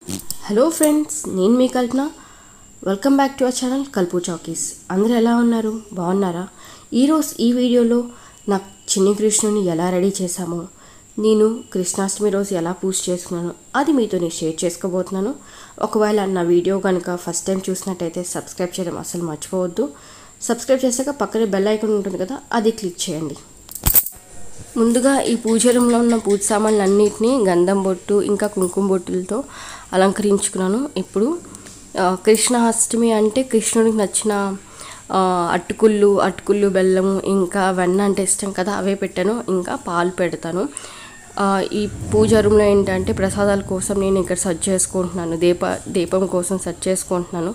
hello friends నేను మీ Kalpana welcome back to our channel కల్పు చాకీస్ అందరూ ఎలా ఉన్నారు బాగున్నారా ఈరోజు ఈ వీడియోలో నాకు చిన్ని కృష్ణుని ఎలా రెడీ చేశామో నేను కృష్ణాష్టమి రోజు ఎలా పూజ చేసుకున్నాను అది మీతో నేను షేర్ చేసుకోబోతున్నాను ఒకవేళ నా వీడియో కనుక ఫస్ట్ టైం చూసినట్టయితే సబ్స్క్రైబ్ చేయడం అసలు మర్చిపోవద్దు సబ్స్క్రైబ్ చేశాక పక్కనే బెల్ ఐకాన్ ఉంటుంది కదా అది క్లిక్ చేయండి ముందుగా ఈ పూజ రూమ్లో ఉన్న పూజ సామాన్లు అన్నిటినీ గంధం బొట్టు ఇంకా కుంకుమ బొట్టులతో అలంకరించుకున్నాను ఇప్పుడు ఆ, కృష్ణాష్టమి అంటే కృష్ణుడికి నచ్చిన ఆ, అటుకుళ్ళు అటుకుళ్ళు బెల్లము ఇంకా వెన్న అంటే ఇష్టం కదా అవే పెట్టాను ఇంకా పాలు పెడతాను ఆ, ఈ పూజ రూమ్లో ఏంటంటే ప్రసాదాల కోసం నేను ఇక్కడ సెర్చ్ చేసుకుంటున్నాను దీప దీపం కోసం సెర్చ్ చేసుకుంటున్నాను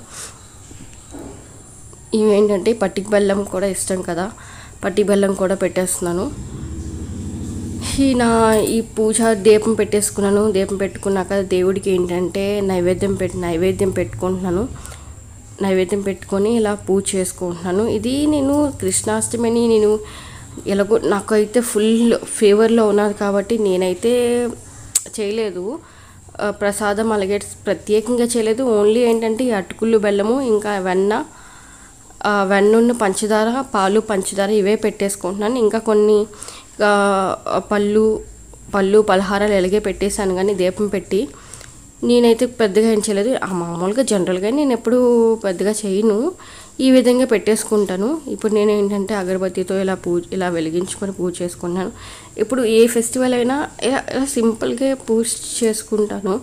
ఇవి ఏంటంటే పట్టిక బెల్లం కూడా ఇష్టం కదా పట్టి బెల్లం కూడా పెట్టేస్తున్నాను ఈ నా ఈ పూజ దీపం పెట్టేసుకున్నాను దీపం పెట్టుకున్నాక దేవుడికి ఏంటంటే నైవేద్యం పెట్టి నైవేద్యం పెట్టుకుంటున్నాను నైవేద్యం పెట్టుకొని ఇలా పూజ చేసుకుంటున్నాను ఇది నేను కృష్ణాష్టమిని నేను ఎలాగో నాకైతే ఫుల్ ఫేవర్లో ఉన్నది కాబట్టి నేనైతే చేయలేదు ఆ, ప్రసాదం అలాగే ప్రత్యేకంగా చేయలేదు ఓన్లీ ఏంటంటే ఈ అటుకులు బెల్లము ఇంకా వెన్న ఆ, వెన్నున్న పంచదార పాలు పంచదార ఇవే పెట్టేసుకుంటున్నాను ఇంకా కొన్ని ఆ, పళ్ళు పళ్ళు పలహారాలు ఎలాగే పెట్టేశాను కానీ దీపం పెట్టి నేనైతే పెద్దగా ఏం చేయలేదు ఆ మామూలుగా జనరల్గా నేను ఎప్పుడు పెద్దగా చేయను ఈ విధంగా పెట్టేసుకుంటాను ఇప్పుడు నేను ఏంటంటే అగరబత్తితో ఇలా పూజ ఇలా వెలిగించుకొని పూజ చేసుకుంటాను ఇప్పుడు ఏ ఫెస్టివల్ అయినా ఇలా ఇలా సింపుల్గా పూజ చేసుకుంటాను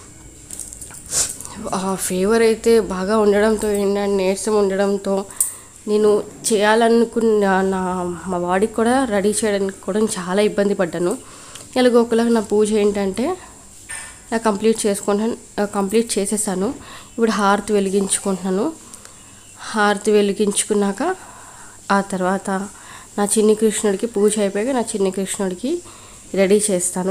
ఆ ఫీవర్ అయితే బాగా ఉండడంతో ఏంటంటే నీరసం ఉండడంతో నేను చేయాలనుకున్న నా మా వాడికి కూడా రెడీ చేయడానికి కూడా చాలా ఇబ్బంది పడ్డాను ఎలాగో ఒకలాగా నా పూజ ఏంటంటే ఇలా కంప్లీట్ చేసుకుంటాను కంప్లీట్ చేసేసాను ఇప్పుడు హారతి వెలిగించుకుంటున్నాను హారతి వెలిగించుకున్నాక ఆ తర్వాత నా చిన్ని కృష్ణుడికి పూజ అయిపోయాక నా చిన్ని కృష్ణుడికి రెడీ చేస్తాను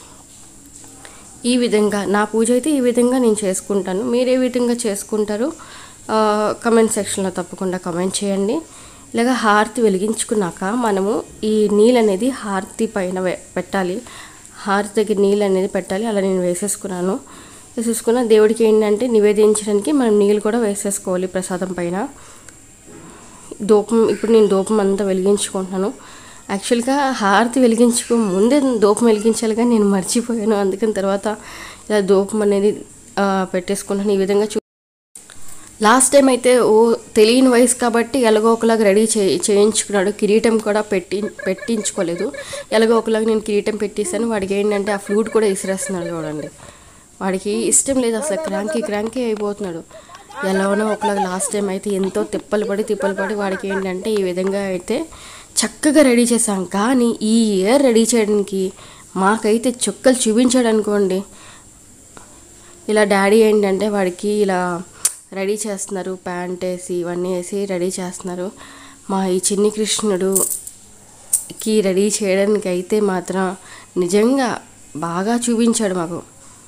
ఈ విధంగా నా పూజ అయితే ఈ విధంగా నేను చేసుకుంటాను మీరు ఏ విధంగా చేసుకుంటారో కమెంట్ సెక్షన్లో తప్పకుండా కమెంట్ చేయండి ఇలాగ హారతి వెలిగించుకున్నాక మనము ఈ నీళ్ళు అనేది హారతి పైన వే- పెట్టాలి హారతి దగ్గర నీళ్ళు అనేది పెట్టాలి అలా నేను వేసేసుకున్నాను వేసేసుకున్న దేవుడికి ఏంటంటే నివేదించడానికి మనం నీళ్ళు కూడా వేసేసుకోవాలి ప్రసాదం పైన దూపం ఇప్పుడు నేను దూపం అంతా వెలిగించుకుంటున్నాను యాక్చువల్గా హారతి వెలిగించుకో ముందే దూపం వెలిగించాలి కానీ నేను మర్చిపోయాను అందుకని తర్వాత ఇలా దూపం అనేది ఆ, పెట్టేసుకున్నాను ఈ విధంగా చూ లాస్ట్ టైం అయితే ఓ తెలియని వయసు కాబట్టి ఎలాగో ఒకలాగా రెడీ చే చేయించుకున్నాడు కిరీటం కూడా పెట్టి పెట్టించుకోలేదు ఎలాగో ఒకలాగా నేను కిరీటం పెట్టేశాను వాడికి ఏంటంటే ఆ ఫ్లూట్ కూడా ఇసిరేస్తున్నాడు చూడండి వాడికి ఇష్టం లేదు అసలు క్రాంకీ క్రాంకీ అయిపోతున్నాడు ఎలానో ఒకలాగా లాస్ట్ టైం అయితే ఎంతో తిప్పలు పడి తిప్పలు పడి వాడికి ఏంటంటే ఈ విధంగా అయితే చక్కగా రెడీ చేశాం కానీ ఈ ఇయర్ రెడీ చేయడానికి మాకైతే చుక్కలు చూపించాడు అనుకోండి ఇలా డాడీ ఏంటంటే వాడికి ఇలా రెడీ చేస్తున్నారు ప్యాంట్ వేసి ఇవన్నీ వేసి రెడీ చేస్తున్నారు మా ఈ చిన్ని కృష్ణుడుకి రెడీ చేయడానికి అయితే మాత్రం నిజంగా బాగా చూపించాడు మాకు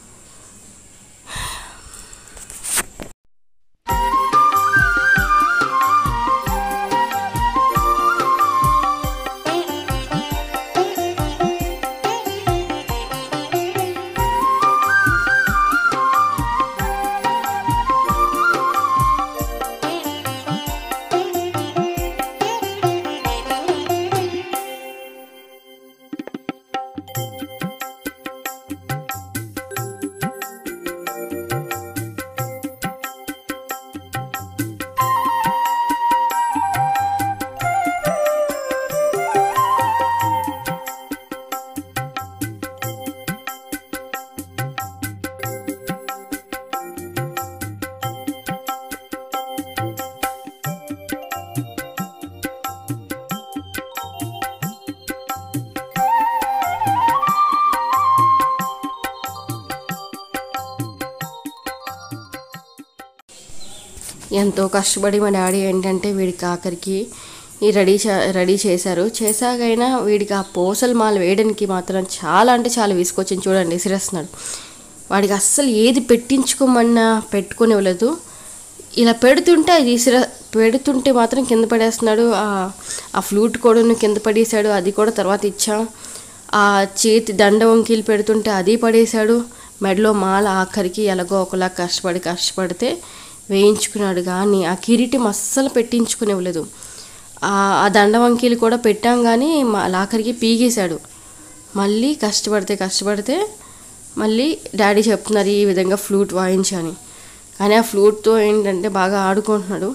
ఎంతో కష్టపడి మా డాడీ ఏంటంటే వీడికి ఆఖరికి ఈ రెడీ చే రెడీ చేశారు చేశాకైనా వీడికి ఆ పూసల మాల వేయడానికి మాత్రం చాలా అంటే చాలా విసుకొచ్చింది చూడండి విసిరేస్తున్నాడు వాడికి అస్సలు ఏది పెట్టించుకోమన్నా పెట్టుకునివ్వలేదు ఇలా పెడుతుంటే అది విసిర పెడుతుంటే మాత్రం కింద పడేస్తున్నాడు ఆ- ఆ ఫ్లూట్ కూడా కింద పడేశాడు అది కూడా తర్వాత ఇచ్చాం ఆ చేతి దండ వంకీలు పెడుతుంటే అది పడేశాడు మెడలో మాల ఆఖరికి ఎలాగో ఒకలా కష్టపడి కష్టపడితే వేయించుకున్నాడు కానీ ఆ కిరీటం అస్సలు పెట్టించుకునివ్వలేదు ఆ ఆ దండవంకీలు కూడా పెట్టాం కానీ మా ఆఖరికి పీగేశాడు మళ్ళీ కష్టపడితే కష్టపడితే మళ్ళీ డాడీ చెప్తున్నారు ఈ విధంగా ఫ్లూట్ వాయించని కానీ ఆ ఫ్లూట్తో ఏంటంటే బాగా ఆడుకుంటున్నాడు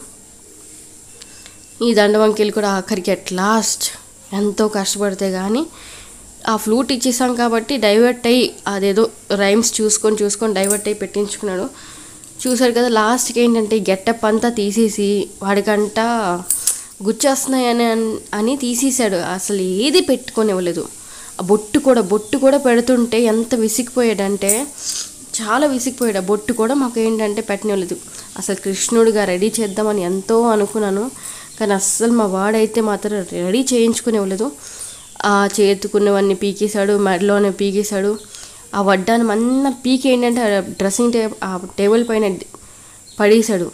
ఈ దండవంకీలు కూడా ఆఖరికి అట్ లాస్ట్ ఎంతో కష్టపడితే కానీ ఆ ఫ్లూట్ ఇచ్చేసాం కాబట్టి డైవర్ట్ అయ్యి అదేదో రైమ్స్ చూసుకొని చూసుకొని డైవర్ట్ అయ్యి పెట్టించుకున్నాడు చూసారు కదా లాస్ట్కి ఏంటంటే గెట్టప్ అంతా తీసేసి వాడికంట గుచ్చేస్తున్నాయని అన్- అని తీసేశాడు అసలు ఏది పెట్టుకొని ఇవ్వలేదు ఆ బొట్టు కూడా బొట్టు కూడా పెడుతుంటే ఎంత విసిగిపోయాడంటే చాలా విసిగిపోయాడు ఆ బొట్టు కూడా మాకు ఏంటంటే పెట్టనివ్వలేదు అసలు కృష్ణుడిగా రెడీ చేద్దామని ఎంతో అనుకున్నాను కానీ అస్సలు మా వాడైతే మాత్రం రెడీ చేయించుకునివ్వలేదు ఆ చేతుకున్నవన్నీ పీకేశాడు మెడలోనే పీకేశాడు ఆ వడ్డానం అన్న పీకి ఏంటంటే ఆ డ్రెస్సింగ్ టేబుల్ ఆ టేబుల్ పైన పడేశాడు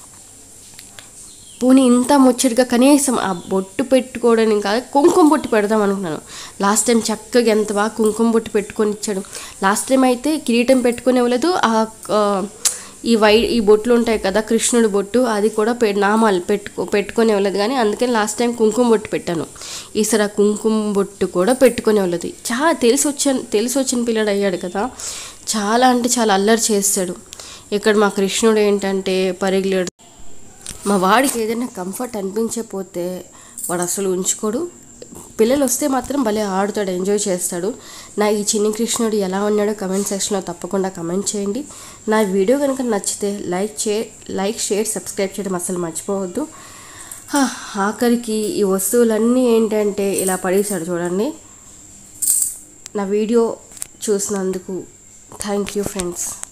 పోనీ ఇంత ముచ్చటగా కనీసం ఆ బొట్టు పెట్టుకోవడానికి కాదు కుంకుమ బొట్టు పెడదాం అనుకున్నాను లాస్ట్ టైం చక్కగా ఎంత బాగా కుంకుమ బొట్టు పెట్టుకొని ఇచ్చాడు లాస్ట్ టైం అయితే కిరీటం పెట్టుకునే ఇవ్వలేదు ఆ ఆ, ఈ వై ఈ బొట్లు ఉంటాయి కదా కృష్ణుడి బొట్టు అది కూడా పె నామాలు పెట్టుకో పెట్టుకొని ఇవ్వలేదు కానీ అందుకని లాస్ట్ టైం కుంకుమ బొట్టు పెట్టాను ఈసారి ఆ కుంకుమ బొట్టు కూడా పెట్టుకొని ఇవ్వలేదు చాలా తెలిసి వచ్చిన తెలిసి వచ్చిన పిల్లడు అయ్యాడు కదా చాలా అంటే చాలా అల్లరి చేస్తాడు ఇక్కడ మా కృష్ణుడు ఏంటంటే పరిగెడు మా వాడికి ఏదైనా కంఫర్ట్ అనిపించకపోతే వాడు అసలు ఉంచుకోడు పిల్లలు వస్తే మాత్రం భలే ఆడుతాడు ఎంజాయ్ చేస్తాడు నా ఈ చిన్ని కృష్ణుడు ఎలా ఉన్నాడో కమెంట్ సెక్షన్లో తప్పకుండా కమెంట్ చేయండి నా వీడియో కనుక నచ్చితే లైక్ చే లైక్ షేర్ సబ్స్క్రైబ్ చేయడం అసలు మర్చిపోవద్దు హా, ఆఖరికి ఈ వస్తువులన్నీ ఏంటంటే ఇలా పడేశాడు చూడండి నా వీడియో చూసినందుకు థ్యాంక్ యూ ఫ్రెండ్స్